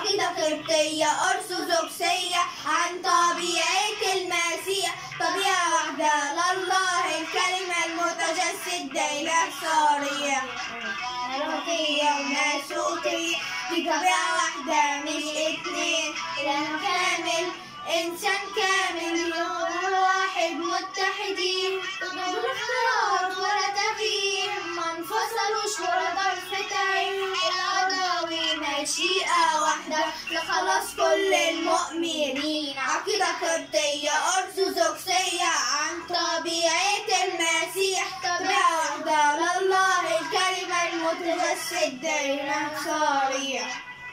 عقيدة قبطية أرثوذكسية عن طبيعة المسيح طبيعة واحدة لله الكلمة المتجسد دايلة صارية ملوكية وناسوتية دي طبيعة واحدة مش اتنين إله كامل إنسان كامل يوم واحد متحدين ضد الاختلاط ولا تغيير ما انفصلوش ولا طرف عين القضاوي مشيئة واحدة لخلاص كل المؤمنين عقيدة قبطية أرثوذكسية عن طبيعة المسيح طبيعة واحدة لله الكلمة المتجسد دايما صارية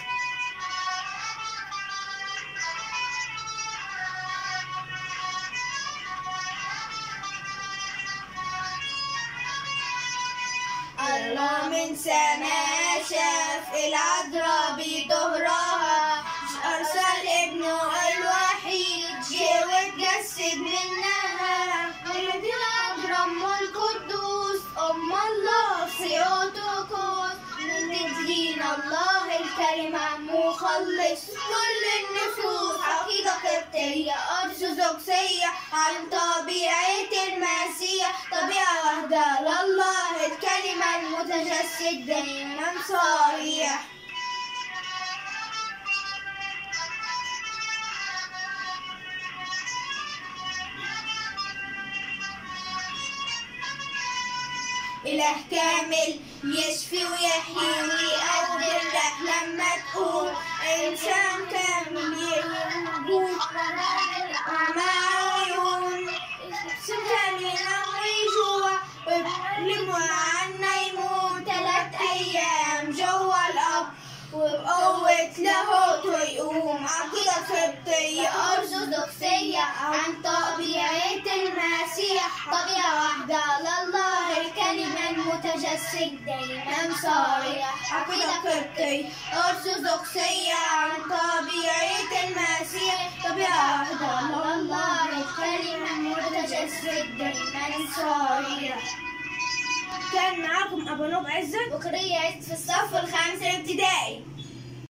الله من سما شاف العذراء بظهرها أرسل ابنه الوحيد جه واتجسد منها ولد العذراء أم القدوس أم الله سيوتوكوس من دين الله الكلمة مخلص كل النفوس عقيدة قبطية أرثوذكسية عن طبيعة المسيح طبيعة واحدة لله الكلمة المتجسد دايما صريح إله كامل يشفي ويحيي ويقدر لك لما تقول إنسان كامل يهون مع عيون كامل ويجوع ويبلم عنا يموت تلات أيام جوا الأرض وبقوة لاهوت ويقوم عقيدة قبطية أرثوذكسية عن طبيعة المسيح طبيعة واحدة لله الكلمة المتجسد دايما صريح عقيدة قبطية أرثوذكسية عن طبيعة المسيح طبيعة واحدة لله الكلمة المتجسد دايما صريح كان معاكم أبو نوب عزت بكرية عزت في الصف الصف الخامس الابتدائي